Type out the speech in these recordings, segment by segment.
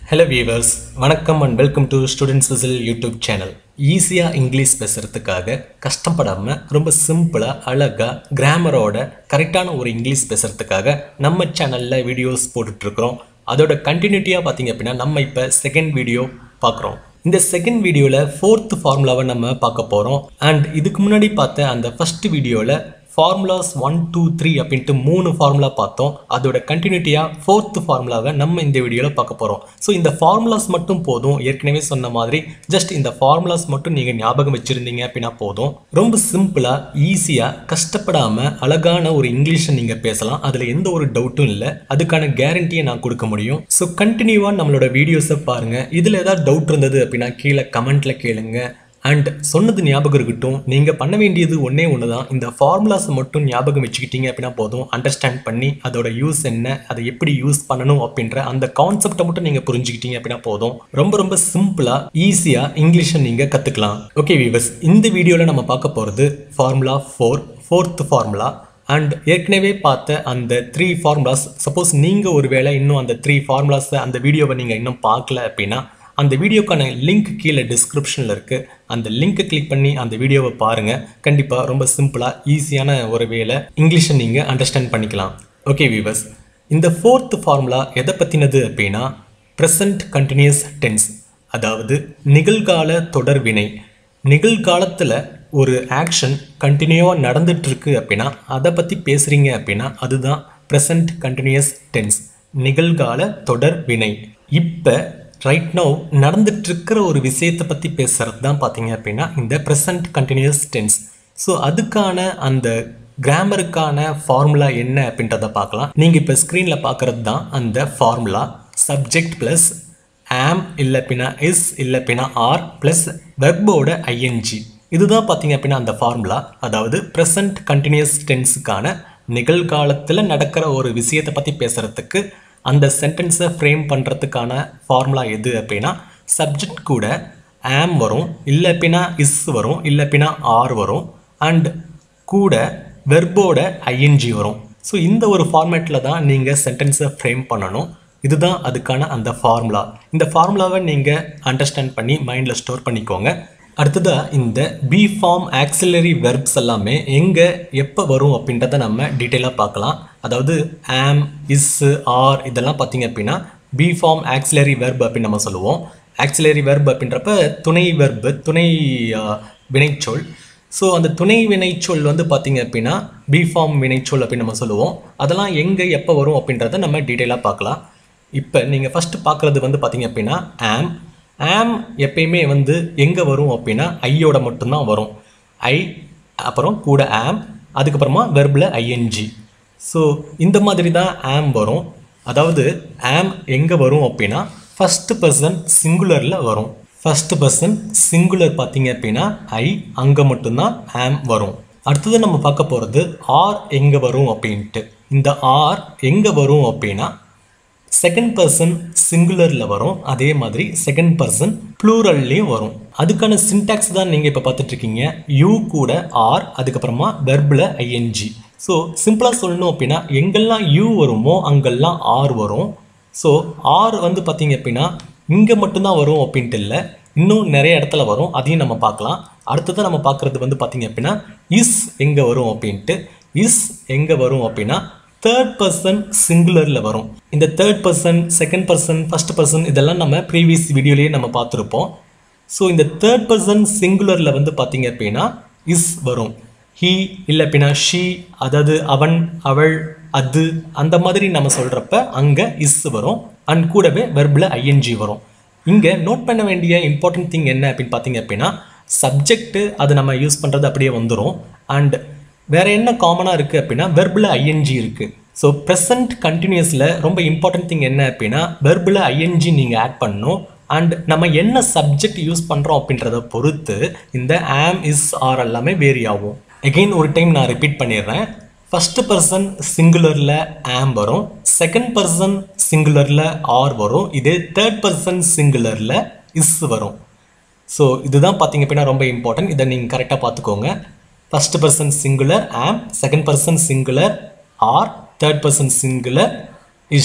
hello viewers வணக்கம் and welcome to students whistle YouTube channel ஈஸியாக English பேசுகிறதுக்காக கஷ்டப்படாமல் ரொம்ப சிம்பிளாக அழகாக கிராமரோட கரெக்டான ஒரு இங்கிலீஷ் பேசுகிறதுக்காக நம்ம சேனலில் வீடியோஸ் போட்டுட்ருக்குறோம் அதோட கண்டினியூட்டியாக பார்த்தீங்க அப்படின்னா நம்ம இப்போ செகண்ட் வீடியோ பார்க்குறோம் இந்த செகண்ட் வீடியோவில் ஃபோர்த் ஃபார்முலாவை நம்ம பார்க்க போகிறோம் அண்ட் இதுக்கு முன்னாடி பார்த்த அந்த ஃபர்ஸ்ட் வீடியோவில் ஃபார்முலாஸ் ஒன் டூ த்ரீ அப்படின்ட்டு மூணு ஃபார்முலா பார்த்தோம் அதோட கண்டினியூட்டியாக ஃபோர்த்து ஃபார்முலாவை நம்ம இந்த வீடியோவில் பார்க்க போகிறோம் ஸோ இந்த ஃபார்முலாஸ் மட்டும் போதும் ஏற்கனவே சொன்ன மாதிரி ஜஸ்ட் இந்த ஃபார்முலாஸ் மட்டும் நீங்கள் ஞாபகம் வச்சுருந்தீங்க அப்படின்னா போதும் ரொம்ப சிம்பிளாக ஈஸியாக கஷ்டப்படாமல் அழகான ஒரு இங்கிலீஷை நீங்கள் பேசலாம் அதில் எந்த ஒரு டவுட்டும் இல்லை அதுக்கான கேரண்டியை நான் கொடுக்க முடியும் ஸோ கண்டினியூவாக நம்மளோட வீடியோஸை பாருங்கள் இதில் ஏதாவது டவுட் இருந்தது அப்படின்னா கீழே கமெண்ட்டில் கேளுங்க அண்ட் சொன்னது ஞாபகம் இருக்கட்டும் நீங்கள் பண்ண வேண்டியது ஒன்றே ஒன்று தான் இந்த ஃபார்முலாஸை மட்டும் ஞாபகம் வச்சுக்கிட்டீங்க அப்படின்னா போதும் அண்டர்ஸ்டாண்ட் பண்ணி அதோட யூஸ் என்ன அதை எப்படி யூஸ் பண்ணணும் அப்படின்ற அந்த கான்செப்டை மட்டும் நீங்கள் புரிஞ்சுக்கிட்டீங்க அப்படின்னா போதும் ரொம்ப ரொம்ப சிம்பிளாக ஈஸியாக இங்கிலீஷை நீங்கள் கற்றுக்கலாம் ஓகே வீவர்ஸ் இந்த வீடியோவில் நம்ம பார்க்க போகிறது formula four fourth formula and ஏற்கனவே பார்த்த அந்த த்ரீ ஃபார்முலாஸ் சப்போஸ் நீங்கள் ஒரு வேளை இன்னும் அந்த த்ரீ ஃபார்முலாஸை அந்த வீடியோவை நீங்கள் இன்னும் பார்க்கல அப்படின்னா அந்த வீடியோக்கான லிங்க் கீழே டிஸ்கிரிப்ஷனில் இருக்குது அந்த லிங்க்கை கிளிக் பண்ணி அந்த வீடியோவை பாருங்கள் கண்டிப்பாக ரொம்ப சிம்பிளாக ஈஸியான ஒரு வேலை இங்கிலீஷை நீங்கள் அண்டர்ஸ்டாண்ட் பண்ணிக்கலாம் ஓகே வீவர்ஸ் இந்த ஃபோர்த் ஃபார்முலா எதை பற்றினது அப்படின்னா ப்ரெசன்ட் கண்டினியூஸ் டென்ஸ் அதாவது நிகழ்கால தொடர்வினை நிகழ்காலத்தில் ஒரு ஆக்ஷன் கண்டினியூவாக நடந்துட்டுருக்கு அப்படின்னா அதை பற்றி பேசுகிறீங்க அப்படின்னா அதுதான் ப்ரெசன்ட் கண்டினியூஸ் டென்ஸ் நிகழ்கால தொடர் வினை இப்போ ரைட் நோ நடந்துட்டு இருக்கிற ஒரு விஷயத்தை பற்றி பேசுகிறது தான் பார்த்தீங்க அப்படின்னா இந்த ப்ரெசன்ட் கண்டினியூஸ் டென்ஸ் ஸோ அதுக்கான அந்த கிராமருக்கான ஃபார்முலா என்ன அப்படின்றத பார்க்கலாம் நீங்கள் இப்போ ஸ்க்ரீனில் பார்க்குறது தான் அந்த ஃபார்முலா சப்ஜெக்ட் ப்ளஸ் ஆம் இல்லை பின்னா இஸ் இல்லை பின்னா ஆர் ப்ளஸ் வெர்போட ஐஎன்ஜி இதுதான் பார்த்தீங்க அப்படின்னா அந்த ஃபார்முலா அதாவது ப்ரெசன்ட் கண்டினியூஸ் டென்ஸுக்கான நிகழ்காலத்தில் நடக்கிற ஒரு விஷயத்தை பற்றி பேசுகிறதுக்கு அந்த சென்டென்ஸை ஃப்ரேம் பண்ணுறதுக்கான ஃபார்முலா எது அப்படின்னா சப்ஜெக்ட் கூட ஆம் வரும் இல்லை பின்னா இஸ் வரும் இல்லை பின்னா ஆர் வரும் அண்ட் கூட வெர்போட ஐஎன்ஜி வரும் ஸோ இந்த ஒரு ஃபார்மேட்டில் தான் நீங்கள் சென்டென்ஸை ஃப்ரேம் பண்ணணும் இதுதான் அதுக்கான அந்த ஃபார்முலா இந்த ஃபார்முலாவை நீங்கள் அண்டர்ஸ்டாண்ட் பண்ணி மைண்டில் ஸ்டோர் பண்ணிக்கோங்க அடுத்ததாக இந்த பி ஃபார்ம் ஆக்சிலரி வெர்ப்ஸ் எல்லாமே எங்கே எப்போ வரும் அப்படின்றத நம்ம டீட்டெயிலாக பார்க்கலாம் அதாவது ஆம் இஸ் ஆர் இதெல்லாம் பார்த்தீங்க அப்படின்னா பி ஃபார்ம் ஆக்சிலரி வெர்ப் அப்படின்னு நம்ம சொல்லுவோம் ஆக்சிலரி வெர்ப் அப்படின்றப்ப துணை வெர்பு துணை வினைச்சொல் ஸோ அந்த துணை வினைச்சொல் வந்து பார்த்தீங்க அப்படின்னா பி ஃபார்ம் வினைச்சொல் அப்படின்னு நம்ம சொல்லுவோம் அதெல்லாம் எங்கே எப்போ வரும் அப்படின்றத நம்ம டீட்டெயிலாக பார்க்கலாம் இப்போ நீங்கள் ஃபஸ்ட்டு பார்க்குறது வந்து பார்த்தீங்க அப்படின்னா ஆம் ஆம் எப்பயுமே வந்து எங்கே வரும் அப்படின்னா ஐயோட மட்டும்தான் வரும் ஐ அப்புறம் கூட ஆம் அதுக்கப்புறமா வெர்பில் ஐஎன்ஜி ஸோ இந்த மாதிரி தான் ஆம் வரும் அதாவது ஆம் எங்கே வரும் அப்படின்னா ஃபஸ்ட்டு பர்சன் சிங்குலரில் வரும் ஃபஸ்ட்டு பர்சன் சிங்குலர் பார்த்தீங்க அப்படின்னா ஐ அங்கே மட்டும்தான் ஆம் வரும் அடுத்தது நம்ம பார்க்க போகிறது ஆர் எங்கே வரும் அப்படின்ட்டு இந்த ஆர் எங்கே வரும் அப்படின்னா செகண்ட் பர்சன் சிங்குலரில் வரும் அதே மாதிரி செகண்ட் பர்சன் ப்ளூரல்லையும் வரும் அதுக்கான சின்டாக்ஸ் தான் நீங்கள் இப்போ பார்த்துட்ருக்கீங்க யூ கூட ஆர் அதுக்கப்புறமா வெர்பில் ஐஎன்ஜி ஸோ சிம்பிளாக சொல்லணும் அப்படின்னா எங்கெல்லாம் யூ வருமோ அங்கெல்லாம் ஆர் வரும் ஸோ ஆர் வந்து பார்த்தீங்க அப்படின்னா இங்கே மட்டும்தான் வரும் அப்படின்ட்டு இல்லை இன்னும் நிறைய இடத்துல வரும் அதையும் நம்ம பார்க்கலாம் அடுத்ததான் நம்ம பார்க்குறது வந்து பார்த்தீங்க அப்படின்னா இஸ் எங்கே வரும் அப்படின்ட்டு இஸ் எங்கே வரும் அப்படின்னா தேர்ட் பர்சன் சிங்குலரில் வரும் இந்த third person second person first person இதெல்லாம் நம்ம ப்ரீவியஸ் வீடியோலேயே நம்ம பார்த்துருப்போம் ஸோ இந்த தேர்ட் பர்சன் சிங்குலரில் வந்து பார்த்தீங்க அப்படின்னா இஸ் வரும் ஹீ இல்லை அப்படின்னா ஷீ அதாவது அவன் அவள் அது அந்த மாதிரி நம்ம சொல்கிறப்ப அங்கே இஸ் வரும் அண்ட் கூடவே வெர்பில் ஐஎன்ஜி வரும் இங்கே நோட் பண்ண வேண்டிய இம்பார்ட்டன்ட் திங் என்ன அப்படின்னு பார்த்தீங்க அப்படின்னா சப்ஜெக்ட்டு அது நம்ம யூஸ் பண்ணுறது அப்படியே வந்துடும் அண்ட் வேறு என்ன காமனாக இருக்குது அப்படின்னா வெர்பில் ஐஎன்ஜி இருக்குது ஸோ ப்ரெசன்ட் கண்டினியூஸில் ரொம்ப இம்பார்ட்டன்ட் திங் என்ன அப்படின்னா வெர்பில் ஐஎன்ஜி நீங்கள் ஆட் பண்ணணும் அண்ட் நம்ம என்ன சப்ஜெக்ட் யூஸ் பண்ணுறோம் அப்படின்றத பொறுத்து இந்த ஆம் இஸ் ஆர் எல்லாமே வேரி ஆகும் எகெயின் ஒரு டைம் நான் ரிப்பீட் பண்ணிடுறேன் ஃபஸ்ட்டு பர்சன் சிங்குலரில் ஆம் வரும் செகண்ட் பர்சன் சிங்குலரில் ஆர் வரும் இதே தேர்ட் பர்சன் சிங்குலரில் இஸ் வரும் ஸோ இதுதான் பார்த்தீங்க அப்படின்னா ரொம்ப இம்பார்ட்டன்ட் இதை நீங்கள் கரெக்டாக பார்த்துக்கோங்க ஃபஸ்ட் பர்சன் சிங்குலர் ஆம் second person singular are third person singular is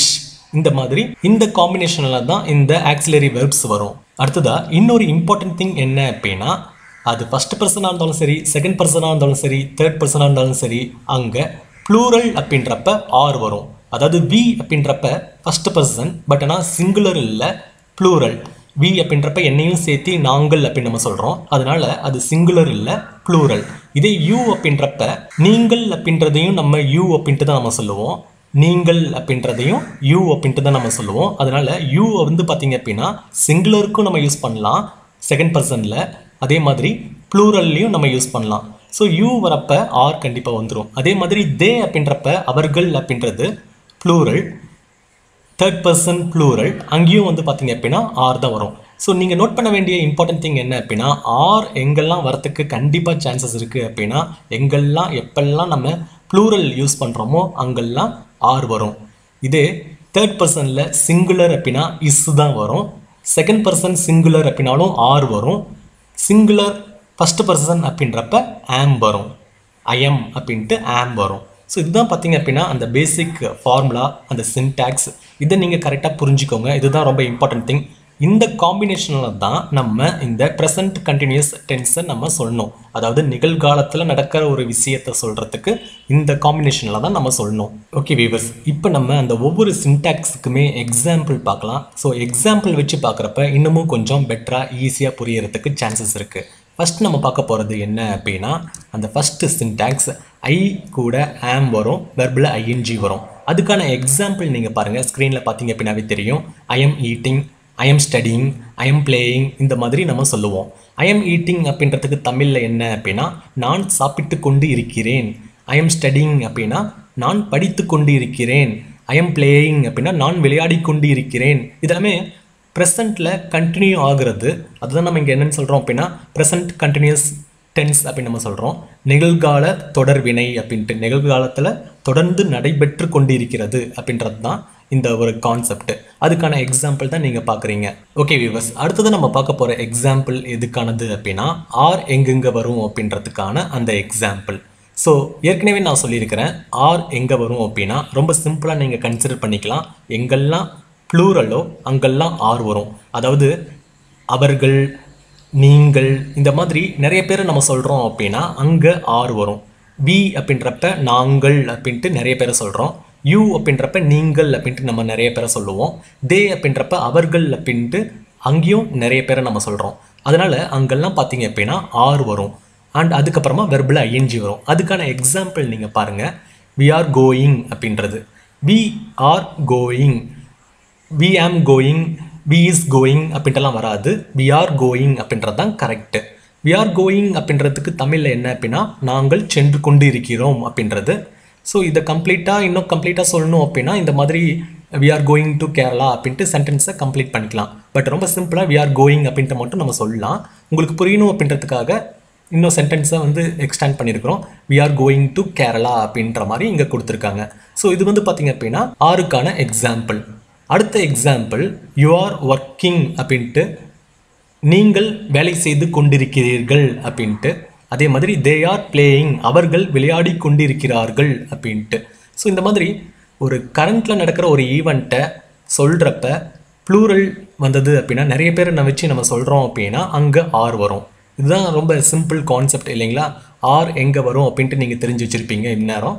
இந்த மாதிரி இந்த காம்பினேஷனில் தான் இந்த ஆக்சிலரி வெர்ப்ஸ் வரும் அடுத்ததா இன்னொரு இம்பார்ட்டன்ட் திங் என்ன அப்படின்னா அது ஃபஸ்ட் பர்சனாக இருந்தாலும் சரி செகண்ட் பர்சனாக இருந்தாலும் சரி தேர்ட் பர்சனாக இருந்தாலும் சரி அங்கே ப்ளூரல் அப்படின்றப்ப ஆர் வரும் அதாவது வி அப்படின்றப்ப ஃபஸ்ட் பர்சன் பட் ஆனால் சிங்குலர் இல்லை ப்ளூரல் வி அப்படின்றப்ப என்னையும் சேர்த்து நாங்கள் அப்படின்னு நம்ம சொல்கிறோம் அதனால அது சிங்குலர் இல்லை ப்ளூரல் இதே யூ அப்படின்றப்ப நீங்கள் அப்படின்றதையும் நம்ம யூ அப்படின்ட்டு தான் நம்ம சொல்லுவோம் நீங்கள் அப்படின்றதையும் யூ அப்படின்ட்டு தான் நம்ம சொல்லுவோம் அதனால யூ வந்து பார்த்தீங்க அப்படின்னா சிங்குலருக்கும் நம்ம யூஸ் பண்ணலாம் செகண்ட் பர்சனில் அதே மாதிரி ப்ளூரல்லையும் நம்ம யூஸ் பண்ணலாம் ஸோ யூ வரப்ப ஆர் கண்டிப்பாக வந்துடும் அதே மாதிரி தே அப்படின்றப்ப அவர்கள் அப்படின்றது ப்ளூரல் தேர்ட் பர்சன் ப்ளூரல் அங்கேயும் வந்து பார்த்தீங்க அப்படின்னா ஆர் தான் வரும் ஸோ நீங்கள் நோட் பண்ண வேண்டிய இம்பார்ட்டன்ட் திங் என்ன அப்படின்னா ஆர் எங்கெல்லாம் வரத்துக்கு கண்டிப்பாக சான்சஸ் இருக்குது அப்படின்னா எங்கெல்லாம் எப்பெல்லாம் நம்ம ப்ளூரல் யூஸ் பண்ணுறோமோ அங்கெல்லாம் ஆர் வரும் இதே தேர்ட் பர்சனில் சிங்குலர் அப்படின்னா இஸ் தான் வரும் செகண்ட் பர்சன் சிங்குலர் அப்படின்னாலும் ஆர் வரும் சிங்குலர் ஃபஸ்ட் பர்சன் அப்படின்றப்ப ஆம் வரும் ஐஎம் அப்படின்ட்டு ஆம் வரும் ஸோ இதுதான் பார்த்தீங்க அப்படின்னா அந்த பேசிக் ஃபார்முலா அந்த சின்டாக்ஸ் இதை நீங்கள் கரெக்டாக புரிஞ்சுக்கோங்க இதுதான் ரொம்ப இம்பார்ட்டன்ட் திங் இந்த காம்பினேஷனில் தான் நம்ம இந்த ப்ரெசன்ட் கண்டினியூஸ் டென்ஸை நம்ம சொல்லணும் அதாவது நிகழ்காலத்தில் நடக்கிற ஒரு விஷயத்தை சொல்கிறதுக்கு இந்த காம்பினேஷனில் தான் நம்ம சொல்லணும் ஓகே வீவர்ஸ் இப்போ நம்ம அந்த ஒவ்வொரு சின்டாக்ஸுக்குமே எக்ஸாம்பிள் பார்க்கலாம் ஸோ எக்ஸாம்பிள் வச்சு பார்க்குறப்ப இன்னமும் கொஞ்சம் பெட்டராக ஈஸியாக புரியறதுக்கு சான்சஸ் இருக்குது ஃபஸ்ட் நம்ம பார்க்க போகிறது என்ன அப்படின்னா அந்த ஃபஸ்ட்டு சின்டாக்ஸ் ஐ கூட ஆம் வரும் வெர்பில் ஐஎன்ஜி வரும் அதுக்கான எக்ஸாம்பிள் நீங்கள் பாருங்கள் ஸ்க்ரீனில் பார்த்தீங்க அப்படின்னாவே தெரியும் I am eating I am studying I am playing இந்த மாதிரி நம்ம சொல்லுவோம் ஐ எம் ஈட்டிங் அப்படின்றதுக்கு தமிழில் என்ன அப்படின்னா நான் சாப்பிட்டு கொண்டு இருக்கிறேன் ஐ எம் ஸ்டடிங் அப்படின்னா நான் படித்து கொண்டு இருக்கிறேன் ஐ எம் பிளேயிங் அப்படின்னா நான் விளையாடி கொண்டு இருக்கிறேன் இதெல்லாமே ப்ரெசண்ட்டில் கண்டினியூ ஆகுறது அதுதான் நம்ம இங்கே என்னென்னு சொல்கிறோம் அப்படின்னா ப்ரெசன்ட் கண்டினியூஸ் டென்ஸ் அப்படின்னு நம்ம சொல்கிறோம் நிகழ்கால தொடர்வினை அப்படின்ட்டு நிகழ்காலத்தில் தொடர்ந்து நடைபெற்று கொண்டு இருக்கிறது அப்படின்றது தான் இந்த ஒரு கான்செப்ட் அதுக்கான எக்ஸாம்பிள் தான் நீங்கள் பார்க்குறீங்க ஓகே வியூவர்ஸ் அடுத்தது நம்ம பார்க்க போகிற எக்ஸாம்பிள் எதுக்கானது அப்படின்னா ஆர் எங்கெங்கே வரும் அப்படின்றதுக்கான அந்த எக்ஸாம்பிள் ஸோ ஏற்கனவே நான் சொல்லியிருக்கிறேன் ஆர் எங்கே வரும் அப்படின்னா ரொம்ப சிம்பிளாக நீங்கள் கன்சிடர் பண்ணிக்கலாம் எங்கெல்லாம் ப்ளூரலோ அங்கெல்லாம் ஆர் வரும் அதாவது அவர்கள் நீங்கள் இந்த மாதிரி நிறைய பேர் நம்ம சொல்கிறோம் அப்படின்னா அங்கே ஆர் வரும் வி அப்படின்றப்ப நாங்கள் அப்படின்ட்டு நிறைய பேரை சொல்கிறோம் யூ அப்படின்றப்ப நீங்கள் அப்படின்ட்டு நம்ம நிறைய பேரை சொல்லுவோம் தே அப்படின்றப்ப அவர்கள் அப்படின்ட்டு அங்கேயும் நிறைய பேரை நம்ம சொல்கிறோம் அதனால் அங்கெல்லாம் பார்த்தீங்க அப்படின்னா ஆர் வரும் அண்ட் அதுக்கப்புறமா வெர்பில் ஐஎன்ஜி வரும் அதுக்கான எக்ஸாம்பிள் நீங்கள் பாருங்கள் வி ஆர் கோயிங் அப்படின்றது we are going we am going we is going அப்படின்ட்டுலாம் வராது வி ஆர் கோயிங் அப்படின்றது தான் கரெக்டு வி ஆர் கோயிங் அப்படின்றதுக்கு தமிழில் என்ன அப்படின்னா நாங்கள் சென்று கொண்டு இருக்கிறோம் அப்படின்றது ஸோ இதை கம்ப்ளீட்டாக இன்னும் கம்ப்ளீட்டாக சொல்லணும் அப்படின்னா இந்த மாதிரி we are going to Kerala அப்படின்ட்டு சென்டென்ஸை கம்ப்ளீட் பண்ணிக்கலாம் பட் ரொம்ப சிம்பிளாக வி ஆர் கோயிங் அப்படின்ட்டு மட்டும் நம்ம சொல்லலாம் உங்களுக்கு புரியணும் அப்படின்றதுக்காக இன்னும் சென்டென்ஸை வந்து எக்ஸ்டெண்ட் பண்ணியிருக்கிறோம் we are going to Kerala அப்படின்ற மாதிரி இங்கே கொடுத்துருக்காங்க ஸோ இது வந்து பார்த்தீங்க அப்படின்னா ஆறுக்கான எக்ஸாம்பிள் அடுத்த எக்ஸாம்பிள் யூ ஆர் ஒர்க்கிங் அப்படின்ட்டு நீங்கள் வேலை செய்து கொண்டிருக்கிறீர்கள் அப்படின்ட்டு அதே மாதிரி தே ஆர் பிளேயிங் அவர்கள் விளையாடி கொண்டிருக்கிறார்கள் அப்படின்ட்டு ஸோ இந்த மாதிரி ஒரு கரண்ட்டில் நடக்கிற ஒரு ஈவெண்ட்டை சொல்கிறப்ப ப்ளூரல் வந்தது அப்படின்னா நிறைய பேரை நான் வச்சு நம்ம சொல்கிறோம் அப்படின்னா அங்கே ஆர் வரும் இதுதான் ரொம்ப சிம்பிள் கான்செப்ட் இல்லைங்களா ஆர் எங்கே வரும் அப்படின்ட்டு நீங்கள் தெரிஞ்சு வச்சுருப்பீங்க இந்நேரம்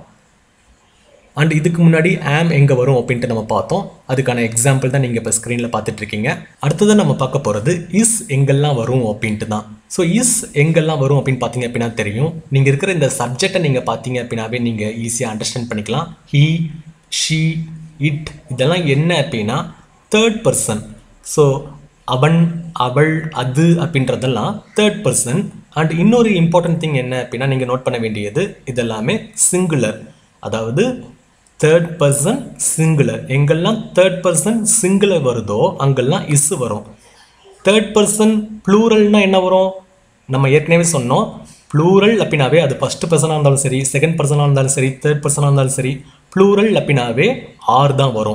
அண்ட் இதுக்கு முன்னாடி ஆம் எங்கே வரும் அப்படின்ட்டு நம்ம பார்த்தோம் அதுக்கான எக்ஸாம்பிள் தான் நீங்கள் இப்போ ஸ்க்ரீனில் பார்த்துட்ருக்கீங்க அடுத்தது நம்ம பார்க்க போகிறது இஸ் எங்கெல்லாம் வரும் அப்படின்ட்டு தான் ஸோ இஸ் எங்கெல்லாம் வரும் அப்படின்னு பார்த்தீங்க அப்படின்னா தெரியும் நீங்கள் இருக்கிற இந்த சப்ஜெக்டை நீங்கள் பார்த்தீங்க அப்படின்னாவே நீங்கள் ஈஸியாக அண்டர்ஸ்டாண்ட் பண்ணிக்கலாம் ஹீ ஷீ இட் இதெல்லாம் என்ன அப்படின்னா தேர்ட் பர்சன் ஸோ அவன் அவள் அது அப்படின்றதெல்லாம் தேர்ட் பர்சன் அண்ட் இன்னொரு இம்பார்ட்டன்ட் திங் என்ன அப்படின்னா நீங்கள் நோட் பண்ண வேண்டியது இதெல்லாமே சிங்குலர் அதாவது தேர்ட் பர்சன் சிங்குலர் எங்கெல்லாம் தேர்ட் பர்சன் சிங்குலர் வருதோ அங்கெல்லாம் இஸ் வரும் தேர்ட் பர்சன் ப்ளூரல்னா என்ன வரும் நம்ம ஏற்கனவே சொன்னோம் ப்ளூரல் அப்படின்னாவே அது ஃபஸ்ட் பர்சனாக இருந்தாலும் சரி செகண்ட் பர்சனாக இருந்தாலும் சரி தேர்ட் பர்சனாக இருந்தாலும் சரி ப்ளூரல் அப்படின்னாவே ஆர் தான் வரும்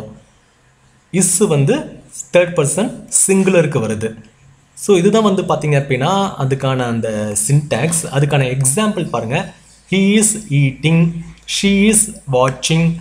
இஸ் வந்து தேர்ட் பர்சன் சிங்குலருக்கு வருது ஸோ இதுதான் வந்து பார்த்தீங்க அப்படின்னா அதுக்கான அந்த சின்டாக்ஸ் அதுக்கான எக்ஸாம்பிள் பாருங்கள் he is eating she is வாட்சிங்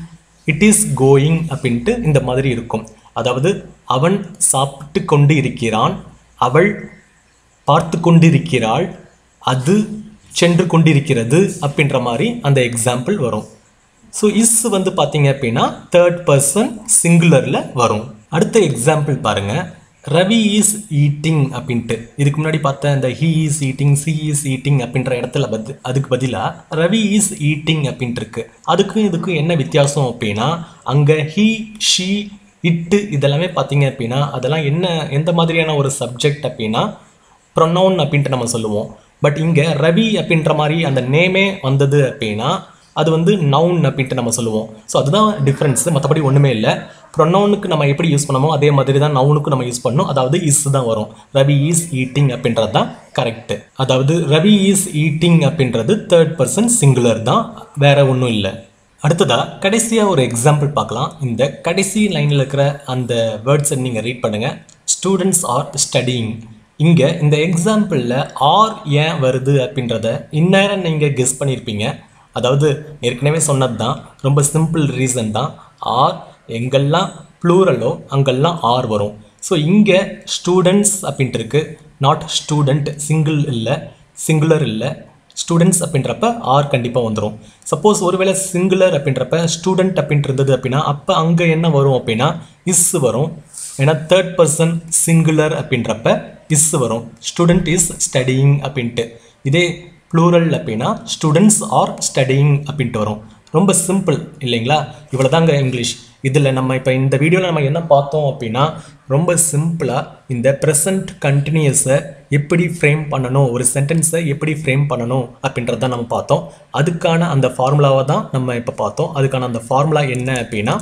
இட் இஸ் கோயிங் அப்படின்ட்டு இந்த மாதிரி இருக்கும் அதாவது அவன் சாப்பிட்டு கொண்டு இருக்கிறான் அவள் பார்த்து கொண்டிருக்கிறாள் அது சென்று கொண்டிருக்கிறது அப்படின்ற மாதிரி அந்த எக்ஸாம்பிள் வரும் ஸோ இஸ் வந்து பார்த்தீங்க அப்படின்னா தேர்ட் பர்சன் சிங்குலரில் வரும் அடுத்த எக்ஸாம்பிள் பாருங்க ரவி இஸ் ஈட்டிங் அப்படின்ட்டு இதுக்கு முன்னாடி பார்த்த இந்த he is eating she is eating அப்படின்ற இடத்துல பத் அதுக்கு பதிலாக ரவி இஸ் ஈட்டிங் அப்படின்ட்டு இருக்கு அதுக்கும் இதுக்கும் என்ன வித்தியாசம் அப்படின்னா அங்கே ஹீ ஷீ இட்டு இதெல்லாமே பார்த்தீங்க அப்படின்னா அதெல்லாம் என்ன எந்த மாதிரியான ஒரு சப்ஜெக்ட் அப்படின்னா ப்ரொனவுன் அப்படின்ட்டு நம்ம சொல்லுவோம் பட் இங்கே ரவி அப்படின்ற மாதிரி அந்த நேமே வந்தது அப்படின்னா அது வந்து நவுன் அப்படின்ட்டு நம்ம சொல்லுவோம் ஸோ அதுதான் டிஃப்ரென்ஸ் மற்றபடி ஒன்றுமே இல்லை ப்ரொனவுனுக்கு நம்ம எப்படி யூஸ் பண்ணமோ அதே மாதிரி தான் நவுனுக்கு நம்ம யூஸ் பண்ணணும் அதாவது இஸ் தான் வரும் ரவி இஸ் ஈட்டிங் அப்படின்றது தான் கரெக்ட் அதாவது ரவி இஸ் ஈட்டிங் அப்படின்றது தேர்ட் பர்சன் சிங்குலர் தான் வேற ஒன்றும் இல்லை அடுத்ததா கடைசியாக ஒரு எக்ஸாம்பிள் பார்க்கலாம் இந்த கடைசி லைனில் இருக்கிற அந்த வேர்ட்ஸை நீங்கள் ரீட் பண்ணுங்கள் ஸ்டூடெண்ட்ஸ் ஆர் ஸ்டடிங் இங்கே இந்த எக்ஸாம்பிளில் ஆர் ஏன் வருது அப்படின்றத இந்நேரம் நீங்கள் கெஸ் பண்ணியிருப்பீங்க அதாவது ஏற்கனவே சொன்னது தான் ரொம்ப சிம்பிள் ரீசன் தான் ஆர் எங்கெல்லாம் ப்ளூரலோ அங்கெல்லாம் ஆர் வரும் ஸோ இங்கே ஸ்டூடெண்ட்ஸ் அப்படின்ட்டு இருக்கு நாட் ஸ்டூடெண்ட் சிங்கிள் இல்லை சிங்குலர் இல்லை ஸ்டூடெண்ட்ஸ் அப்படின்றப்ப ஆர் கண்டிப்பாக வந்துடும் சப்போஸ் ஒருவேளை சிங்குலர் அப்படின்றப்ப ஸ்டூடெண்ட் அப்படின்ட்டு இருந்தது அப்படின்னா அப்போ அங்கே என்ன வரும் அப்படின்னா இஸ் வரும் ஏன்னா தேர்ட் பர்சன் சிங்குலர் அப்படின்றப்ப இஸ் வரும் ஸ்டூடெண்ட் இஸ் ஸ்டடியிங் அப்படின்ட்டு இதே ப்ளூரல் அப்படின்னா ஸ்டூடெண்ட்ஸ் ஆர் ஸ்டடியிங் அப்படின்ட்டு வரும் ரொம்ப சிம்பிள் இல்லைங்களா இவ்வளோ தாங்க இங்கிலீஷ் இதில் நம்ம இப்போ இந்த வீடியோவில் நம்ம என்ன பார்த்தோம் அப்படின்னா ரொம்ப சிம்பிளாக இந்த ப்ரெசன்ட் கண்டினியூஸை எப்படி ஃப்ரேம் பண்ணணும் ஒரு சென்டென்ஸை எப்படி ஃப்ரேம் பண்ணணும் அப்படின்றத நம்ம பார்த்தோம் அதுக்கான அந்த ஃபார்முலாவை தான் நம்ம இப்போ பார்த்தோம் அதுக்கான அந்த ஃபார்முலா என்ன அப்படின்னா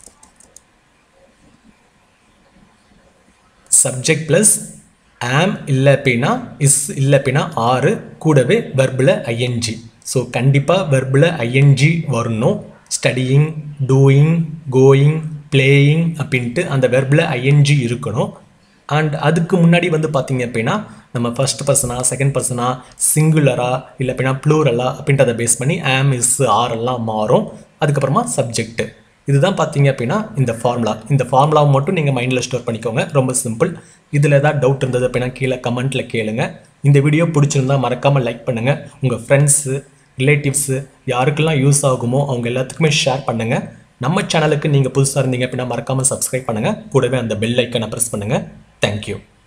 சப்ஜெக்ட் ப்ளஸ் ஆம் இல்லை அப்படின்னா இஸ் இல்லை அப்படின்னா ஆறு கூடவே வெர்பில் ஐஎன்ஜி ஸோ கண்டிப்பாக வெர்பில் ஐஎன்ஜி வரணும் ஸ்டடியிங் டூயிங் கோயிங் பிளேயிங் அப்படின்ட்டு அந்த வெர்பில் ஐஎன்ஜி இருக்கணும் அண்ட் அதுக்கு முன்னாடி வந்து பார்த்தீங்க அப்படின்னா நம்ம ஃபர்ஸ்ட் பர்சனா செகண்ட் பர்சனா சிங்குலரா இல்லை அப்படின்னா ப்ளூரலா அப்படின்றத பேஸ் பண்ணி ஆம் இஸ் ஆர் எல்லாம் மாறும் அதுக்கப்புறமா சப்ஜெக்ட் இதுதான் பார்த்தீங்க அப்படின்னா இந்த ஃபார்முலா இந்த ஃபார்முலாவை மட்டும் நீங்கள் மைண்டில் ஸ்டோர் பண்ணிக்கோங்க ரொம்ப சிம்பிள் இதில் ஏதாவது டவுட் இருந்தது அப்படின்னா கீழே கமெண்ட்டில் கேளுங்க இந்த வீடியோ பிடிச்சிருந்தா மறக்காமல் லைக் பண்ணுங்கள் உங்கள் ஃப்ரெண்ட்ஸு ரிலேட்டிவ்ஸு யாருக்கெல்லாம் யூஸ் ஆகுமோ அவங்க எல்லாத்துக்குமே ஷேர் பண்ணுங்கள் நம்ம சேனலுக்கு நீங்கள் புதுசாக இருந்தீங்க அப்படின்னா மறக்காமல் சப்ஸ்கிரைப் பண்ணுங்கள் கூடவே அந்த பெல் ஐக்கனை ப்ரெஸ் பண்ணுங்கள் தேங்க்யூ